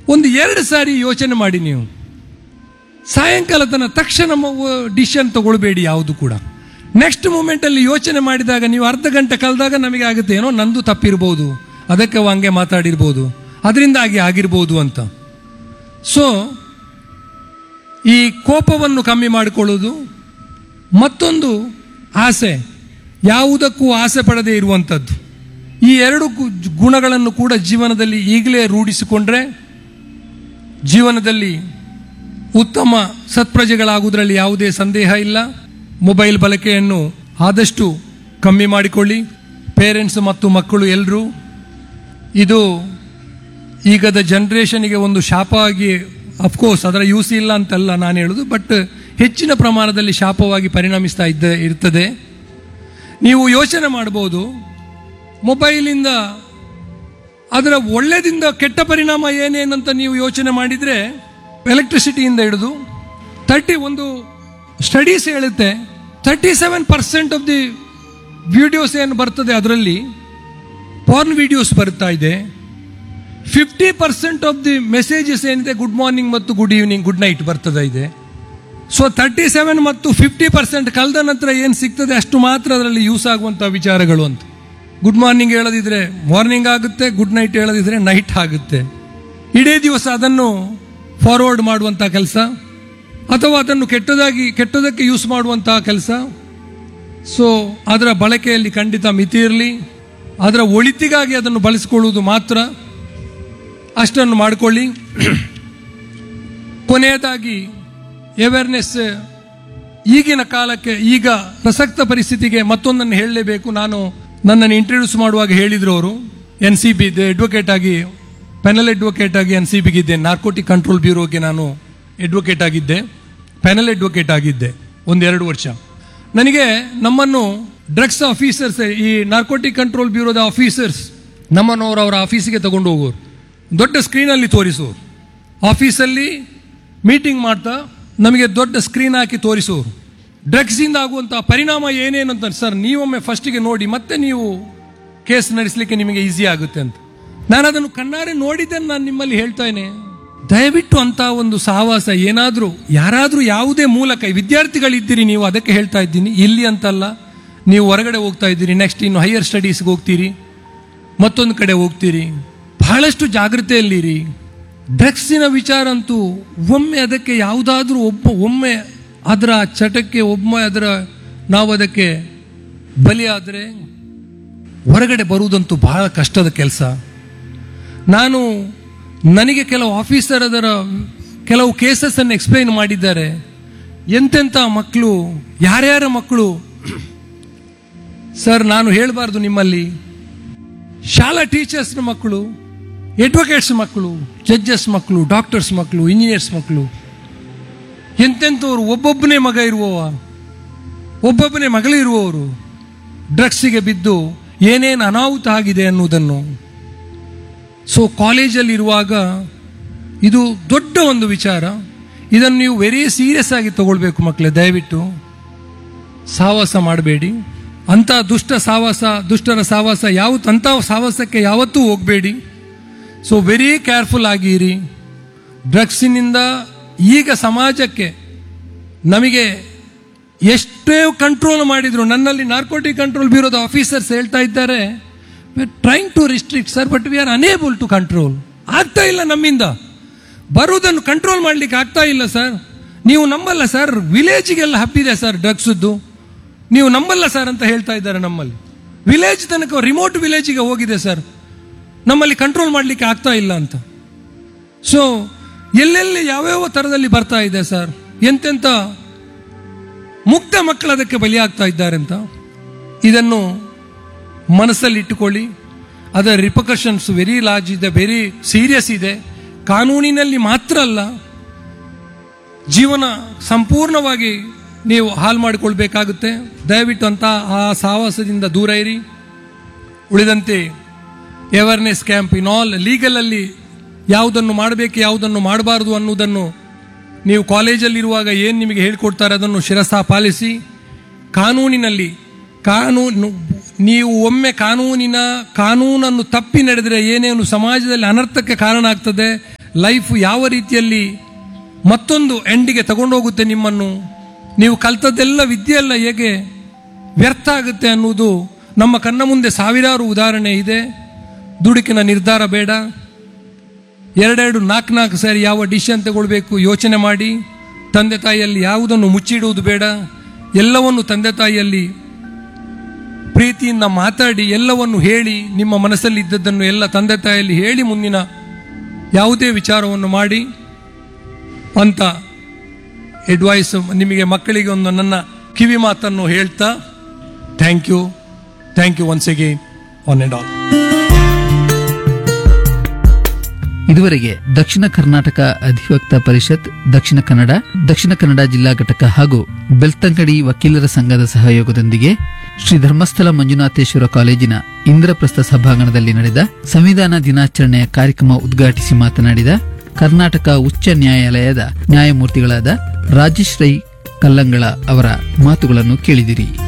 ಒಂದು ಎರಡು ಸಾರಿ ಯೋಚನೆ ಮಾಡಿ ನೀವು ಸಾಯಂಕಾಲ ತನಕ ತಕ್ಷಣ ಡಿಸಿಷನ್ ತಗೊಳ್ಬೇಡಿ ಯಾವುದು ಕೂಡ ನೆಕ್ಸ್ಟ್ ಮೂಮೆಂಟಲ್ಲಿ ಯೋಚನೆ ಮಾಡಿದಾಗ ನೀವು ಅರ್ಧ ಗಂಟೆ ಕಳೆದಾಗ ನಮಗೆ ಆಗುತ್ತೆ ಏನೋ ನಂದು ತಪ್ಪಿರ್ಬೋದು ಅದಕ್ಕೆ ಅವ ಹಂಗೆ ಮಾತಾಡಿರ್ಬೋದು ಅದರಿಂದಾಗಿ ಆಗಿರ್ಬೋದು ಅಂತ ಸೊ ಈ ಕೋಪವನ್ನು ಕಮ್ಮಿ ಮಾಡಿಕೊಳ್ಳೋದು ಮತ್ತೊಂದು ಆಸೆ ಯಾವುದಕ್ಕೂ ಆಸೆ ಪಡದೇ ಇರುವಂಥದ್ದು ಈ ಎರಡು ಗು- ಗುಣಗಳನ್ನು ಕೂಡ ಜೀವನದಲ್ಲಿ ಈಗಲೇ ರೂಢಿಸಿಕೊಂಡ್ರೆ ಜೀವನದಲ್ಲಿ ಉತ್ತಮ ಸತ್ಪ್ರಜೆಗಳಾಗುವುದರಲ್ಲಿ ಯಾವುದೇ ಸಂದೇಹ ಇಲ್ಲ ಮೊಬೈಲ್ ಬಳಕೆಯನ್ನು ಆದಷ್ಟು ಕಮ್ಮಿ ಮಾಡಿಕೊಳ್ಳಿ ಪೇರೆಂಟ್ಸ್ ಮತ್ತು ಮಕ್ಕಳು ಎಲ್ಲರೂ ಇದು ಈಗದ ಜನ್ರೇಷನ್ಗೆ ಒಂದು ಶಾಪ ಆಗಿ ಅಫ್ಕೋರ್ಸ್ ಅದರ ಯೂಸ್ ಇಲ್ಲ ಅಂತಲ್ಲ ನಾನು ಹೇಳೋದು ಬಟ್ ಹೆಚ್ಚಿನ ಪ್ರಮಾಣದಲ್ಲಿ ಶಾಪವಾಗಿ ಪರಿಣಮಿಸ್ತಾ ಇದ್ದ ಇರ್ತದೆ ನೀವು ಯೋಚನೆ ಮಾಡ್ಬೋದು ಮೊಬೈಲಿಂದ ಅದರ ಒಳ್ಳೆದಿಂದ ಕೆಟ್ಟ ಪರಿಣಾಮ ಏನೇನಂತ ನೀವು ಯೋಚನೆ ಮಾಡಿದರೆ ಎಲೆಕ್ಟ್ರಿಸಿಟಿಯಿಂದ ಹಿಡಿದು ತರ್ಟಿ ಒಂದು ಸ್ಟಡೀಸ್ ಹೇಳುತ್ತೆ thirty seven percent of the videos ಏನು ಬರ್ತದೆ ಅದರಲ್ಲಿ ಪಾರ್ನ್ ವಿಡಿಯೋಸ್ ಬರ್ತಾ ಇದೆ fifty percent of the messages ಏನಿದೆ ಗುಡ್ ಮಾರ್ನಿಂಗ್ ಮತ್ತು ಗುಡ್ ಈವ್ನಿಂಗ್ ಗುಡ್ ನೈಟ್ ಬರ್ತದೆ ಇದೆ ಸೊ ತರ್ಟಿ ಸೆವೆನ್ ಮತ್ತು ಫಿಫ್ಟಿ ಪರ್ಸೆಂಟ್ ಕಳೆದ ನಂತರ ಏನು ಸಿಗ್ತದೆ ಅಷ್ಟು ಮಾತ್ರ ಅದರಲ್ಲಿ ಯೂಸ್ ಆಗುವಂಥ ವಿಚಾರಗಳು ಅಂತ ಗುಡ್ ಮಾರ್ನಿಂಗ್ ಹೇಳದಿದ್ರೆ ಮಾರ್ನಿಂಗ್ ಆಗುತ್ತೆ ಗುಡ್ ನೈಟ್ ಹೇಳದಿದ್ರೆ ನೈಟ್ ಆಗುತ್ತೆ ಇಡೀ ದಿವಸ ಅದನ್ನು ಫಾರ್ವರ್ಡ್ ಮಾಡುವಂಥ ಕೆಲಸ ಅಥವಾ ಅದನ್ನು ಕೆಟ್ಟದಾಗಿ ಕೆಟ್ಟದಕ್ಕೆ ಯೂಸ್ ಮಾಡುವಂತಹ ಕೆಲಸ ಸೊ ಅದರ ಬಳಕೆಯಲ್ಲಿ ಖಂಡಿತ ಮಿತಿ ಇರಲಿ ಅದರ ಒಳಿತಿಗಾಗಿ ಅದನ್ನು ಬಳಸಿಕೊಳ್ಳುವುದು ಮಾತ್ರ ಅಷ್ಟನ್ನು ಮಾಡಿಕೊಳ್ಳಿ ಕೊನೆಯದಾಗಿ ಅವೇರ್ನೆಸ್ ಈಗಿನ ಕಾಲಕ್ಕೆ ಈಗ ಪ್ರಸಕ್ತ ಪರಿಸ್ಥಿತಿಗೆ ಮತ್ತೊಂದನ್ನು ಹೇಳಲೇಬೇಕು ನಾನು ನನ್ನನ್ನು ಇಂಟ್ರೊಡ್ಯೂಸ್ ಮಾಡುವಾಗ ಹೇಳಿದ್ರು ಅವರು ಎನ್ ಸಿ ಬಿ ಅಡ್ವೊಕೇಟ್ ಆಗಿ ಪೆನಲ್ ಅಡ್ವೊಕೇಟ್ ಆಗಿ ಎನ್ ಸಿ ಬಿಗಿದ್ದೆ ನಾರ್ಕೋಟಿಕ್ ಕಂಟ್ರೋಲ್ ಬ್ಯೂರೋಗೆ ನಾನು ಅಡ್ವೊಕೇಟ್ ಆಗಿದ್ದೆ ಪೆನಲ್ ಅಡ್ವೊಕೇಟ್ ಆಗಿದ್ದೆ ಒಂದೆರಡು ವರ್ಷ ನನಗೆ ನಮ್ಮನ್ನು ಡ್ರಗ್ಸ್ ಆಫೀಸರ್ಸ್ ಈ ನಾರ್ಕೋಟಿಕ್ ಕಂಟ್ರೋಲ್ ಬ್ಯೂರೋದ ಆಫೀಸರ್ಸ್ ನಮ್ಮನ್ನು ಅವರು ಅವರ ಆಫೀಸಿಗೆ ತಗೊಂಡು ಹೋಗೋರು ದೊಡ್ಡ ಸ್ಕ್ರೀನಲ್ಲಿ ತೋರಿಸೋರು ಆಫೀಸಲ್ಲಿ ಮೀಟಿಂಗ್ ಮಾಡ್ತಾ ನಮಗೆ ದೊಡ್ಡ ಸ್ಕ್ರೀನ್ ಹಾಕಿ ತೋರಿಸೋರು ಡ್ರಗ್ಸಿಂದ ಆಗುವಂಥ ಪರಿಣಾಮ ಏನೇನು ಅಂತ ಸರ್ ನೀವೊಮ್ಮೆ ಫಸ್ಟಿಗೆ ನೋಡಿ ಮತ್ತೆ ನೀವು ಕೇಸ್ ನಡೆಸಲಿಕ್ಕೆ ನಿಮಗೆ ಈಸಿ ಆಗುತ್ತೆ ಅಂತ ನಾನು ಅದನ್ನು ಕಣ್ಣಾರೆ ನೋಡಿದ್ದನ್ನು ನಾನು ನಿಮ್ಮಲ್ಲಿ ಹೇಳ್ತಾನೆ ದಯವಿಟ್ಟು ಅಂತ ಒಂದು ಸಹವಾಸ ಏನಾದರೂ ಯಾರಾದರೂ ಯಾವುದೇ ಮೂಲಕ ವಿದ್ಯಾರ್ಥಿಗಳಿದ್ದೀರಿ ನೀವು ಅದಕ್ಕೆ ಹೇಳ್ತಾ ಇದ್ದೀನಿ ಇಲ್ಲಿ ಅಂತಲ್ಲ ನೀವು ಹೊರಗಡೆ ಹೋಗ್ತಾ ಇದ್ದೀರಿ ನೆಕ್ಸ್ಟ್ ಇನ್ನು ಹೈಯರ್ ಸ್ಟಡೀಸ್ಗೆ ಹೋಗ್ತೀರಿ ಮತ್ತೊಂದು ಕಡೆ ಹೋಗ್ತೀರಿ ಬಹಳಷ್ಟು ಜಾಗೃತೆಯಲ್ಲಿರಿ ಡ್ರಗ್ಸಿನ ವಿಚಾರ ಅಂತೂ ಒಮ್ಮೆ ಅದಕ್ಕೆ ಯಾವುದಾದ್ರೂ ಒಬ್ಬ ಒಮ್ಮೆ ಅದರ ಚಟಕ್ಕೆ ಒಮ್ಮೆ ಅದರ ನಾವು ಅದಕ್ಕೆ ಬಲಿಯಾದರೆ ಹೊರಗಡೆ ಬರುವುದಂತೂ ಬಹಳ ಕಷ್ಟದ ಕೆಲಸ ನಾನು ನನಗೆ ಕೆಲವು ಆಫೀಸರ್ ಅದರ ಕೆಲವು ಕೇಸಸ್ ಅನ್ನು ಎಕ್ಸ್ಪ್ಲೈನ್ ಮಾಡಿದ್ದಾರೆ ಎಂತೆಂಥ ಮಕ್ಕಳು ಯಾರ್ಯಾರ ಮಕ್ಕಳು ಸರ್ ನಾನು ಹೇಳಬಾರ್ದು ನಿಮ್ಮಲ್ಲಿ ಶಾಲಾ ಟೀಚರ್ಸ್ನ ಮಕ್ಕಳು ಅಡ್ವೊಕೇಟ್ಸ್ ಮಕ್ಕಳು ಜಡ್ಜಸ್ ಮಕ್ಕಳು ಡಾಕ್ಟರ್ಸ್ ಮಕ್ಕಳು ಇಂಜಿನಿಯರ್ಸ್ ಮಕ್ಕಳು ಎಂತೆಂಥವ್ರು ಒಬ್ಬೊಬ್ಬನೇ ಮಗ ಇರುವವ ಒಬ್ಬೊಬ್ಬನೇ ಮಗಳಿರುವವರು ಡ್ರಗ್ಸಿಗೆ ಬಿದ್ದು ಏನೇನು ಅನಾಹುತ ಆಗಿದೆ ಅನ್ನುವುದನ್ನು ಸೊ ಕಾಲೇಜಲ್ಲಿ ಇರುವಾಗ ಇದು ದೊಡ್ಡ ಒಂದು ವಿಚಾರ ಇದನ್ನು ನೀವು ವೆರಿ ಸೀರಿಯಸ್ ಆಗಿ ತಗೊಳ್ಬೇಕು ಮಕ್ಕಳೇ ದಯವಿಟ್ಟು ಸಾವಾಸ ಮಾಡಬೇಡಿ ಅಂಥ ದುಷ್ಟ ಸಾವಾಸ ದುಷ್ಟರ ಸಾವಾಸ ಯಾವತ್ತು ಅಂಥ ಸಾವಾಸಕ್ಕೆ ಯಾವತ್ತೂ ಹೋಗಬೇಡಿ ಸೊ ವೆರಿ ಕೇರ್ಫುಲ್ ಆಗಿರಿ ಡ್ರಗ್ಸಿನಿಂದ ಈಗ ಸಮಾಜಕ್ಕೆ ನಮಗೆ ಎಷ್ಟೇ ಕಂಟ್ರೋಲ್ ಮಾಡಿದ್ರು ನನ್ನಲ್ಲಿ ನಾರ್ಕೋಟಿಕ್ ಕಂಟ್ರೋಲ್ ಬ್ಯೂರೋದ ಆಫೀಸರ್ಸ್ ಹೇಳ್ತಾ ಇದ್ದಾರೆ trying to restrict sir but we are unable to control ಆಗ್ತಾ ಇಲ್ಲ ನಮ್ಮಿಂದ ಬರುವುದನ್ನು ಕಂಟ್ರೋಲ್ ಮಾಡಲಿಕ್ಕೆ ಆಗ್ತಾ ಇಲ್ಲ ಸರ್ ನೀವು ನಂಬಲ್ಲ ಸರ್ ವಿಲೇಜಿಗೆಲ್ಲ ಹಬ್ಬಿದೆ ಸರ್ ಡ್ರಗ್ಸದ್ದು ನೀವು ನಂಬಲ್ಲ ಸರ್ ಅಂತ ಹೇಳ್ತಾ ಇದ್ದಾರೆ ನಮ್ಮಲ್ಲಿ ವಿಲೇಜ್ ತನಕ ರಿಮೋಟ್ ವಿಲೇಜಿಗೆ ಹೋಗಿದೆ ಸರ್ ನಮ್ಮಲ್ಲಿ ಕಂಟ್ರೋಲ್ ಮಾಡಲಿಕ್ಕೆ ಆಗ್ತಾ ಇಲ್ಲ ಅಂತ ಸೊ ಎಲ್ಲೆಲ್ಲಿ ಯಾವ್ಯಾವ ಥರದಲ್ಲಿ ಬರ್ತಾ ಇದೆ ಸರ್ ಎಂತೆಂಥ ಮುಗ್ಧ ಮಕ್ಕಳು ಅದಕ್ಕೆ ಬಲಿಯಾಗ್ತಾ ಇದ್ದಾರೆ ಅಂತ ಇದನ್ನು ಮನಸ್ಸಲ್ಲಿ ಇಟ್ಟುಕೊಳ್ಳಿ ಅದರ ರಿಪಕಷನ್ಸ್ ವೆರಿ ಲಾರ್ಜ್ ಇದೆ ವೆರಿ ಸೀರಿಯಸ್ ಇದೆ ಕಾನೂನಿನಲ್ಲಿ ಮಾತ್ರ ಅಲ್ಲ ಜೀವನ ಸಂಪೂರ್ಣವಾಗಿ ನೀವು ಹಾಳು ಮಾಡಿಕೊಳ್ಬೇಕಾಗುತ್ತೆ ದಯವಿಟ್ಟು ಅಂತ ಆ ಸಾಹಸದಿಂದ ದೂರ ಇರಿ ಉಳಿದಂತೆ ಅವೇರ್ನೆಸ್ ಕ್ಯಾಂಪ್ ಇನ್ ಆಲ್ ಲೀಗಲಲ್ಲಿ ಯಾವುದನ್ನು ಮಾಡಬೇಕು ಯಾವುದನ್ನು ಮಾಡಬಾರ್ದು ಅನ್ನುವುದನ್ನು ನೀವು ಕಾಲೇಜಲ್ಲಿರುವಾಗ ಏನು ನಿಮಗೆ ಹೇಳಿಕೊಡ್ತಾರೆ ಅದನ್ನು ಶಿರಸಾ ಪಾಲಿಸಿ ಕಾನೂನಿನಲ್ಲಿ ಕಾನೂನು ನೀವು ಒಮ್ಮೆ ಕಾನೂನಿನ ಕಾನೂನನ್ನು ತಪ್ಪಿ ನಡೆದರೆ ಏನೇನು ಸಮಾಜದಲ್ಲಿ ಅನರ್ಥಕ್ಕೆ ಕಾರಣ ಆಗ್ತದೆ ಲೈಫ್ ಯಾವ ರೀತಿಯಲ್ಲಿ ಮತ್ತೊಂದು ಎಂಡಿಗೆ ತಗೊಂಡೋಗುತ್ತೆ ನಿಮ್ಮನ್ನು ನೀವು ಕಲ್ತದ್ದೆಲ್ಲ ವಿದ್ಯೆಯೆಲ್ಲ ಹೇಗೆ ವ್ಯರ್ಥ ಆಗುತ್ತೆ ಅನ್ನುವುದು ನಮ್ಮ ಕಣ್ಣ ಮುಂದೆ ಸಾವಿರಾರು ಉದಾಹರಣೆ ಇದೆ ದುಡುಕಿನ ನಿರ್ಧಾರ ಬೇಡ ಎರಡೆರಡು ನಾಲ್ಕು ನಾಲ್ಕು ಸಾರಿ ಯಾವ ಡಿಸಿಷನ್ ತಗೊಳ್ಬೇಕು ಯೋಚನೆ ಮಾಡಿ ತಂದೆ ತಾಯಿಯಲ್ಲಿ ಯಾವುದನ್ನು ಮುಚ್ಚಿಡುವುದು ಬೇಡ ಎಲ್ಲವನ್ನು ತಂದೆ ತಾಯಿಯಲ್ಲಿ ಪ್ರೀತಿಯಿಂದ ಮಾತಾಡಿ ಎಲ್ಲವನ್ನು ಹೇಳಿ ನಿಮ್ಮ ಮನಸ್ಸಲ್ಲಿ ಇದ್ದದ್ದನ್ನು ಎಲ್ಲ ತಂದೆ ತಾಯಿಯಲ್ಲಿ ಹೇಳಿ ಮುಂದಿನ ಯಾವುದೇ ವಿಚಾರವನ್ನು ಮಾಡಿ ಅಂತ ಅಡ್ವೈಸ್ ನಿಮಗೆ ಮಕ್ಕಳಿಗೆ ಒಂದು ನನ್ನ ಕಿವಿ ಮಾತನ್ನು ಹೇಳ್ತಾ thank you thank you once again one and all ಇದುವರೆಗೆ ದಕ್ಷಿಣ ಕರ್ನಾಟಕ ಅಧಿವಕ್ತ ಪರಿಷತ್ ದಕ್ಷಿಣ ಕನ್ನಡ ದಕ್ಷಿಣ ಕನ್ನಡ ಜಿಲ್ಲಾ ಘಟಕ ಹಾಗೂ ಬೆಳ್ತಂಗಡಿ ವಕೀಲರ ಸಂಘದ ಸಹಯೋಗದೊಂದಿಗೆ ಶ್ರೀ ಧರ್ಮಸ್ಥಳ ಮಂಜುನಾಥೇಶ್ವರ ಕಾಲೇಜಿನ ಇಂದ್ರಪ್ರಸ್ಥ ಸಭಾಂಗಣದಲ್ಲಿ ನಡೆದ ಸಂವಿಧಾನ ದಿನಾಚರಣೆಯ ಕಾರ್ಯಕ್ರಮ ಉದ್ಘಾಟಿಸಿ ಮಾತನಾಡಿದ ಕರ್ನಾಟಕ ಉಚ್ಚ ನ್ಯಾಯಾಲಯದ ನ್ಯಾಯಮೂರ್ತಿಗಳಾದ ರಾಜೇಶ್ ರೈ ಕಲ್ಲಂಗಳ ಅವರ ಮಾತುಗಳನ್ನು ಕೇಳಿದಿರಿ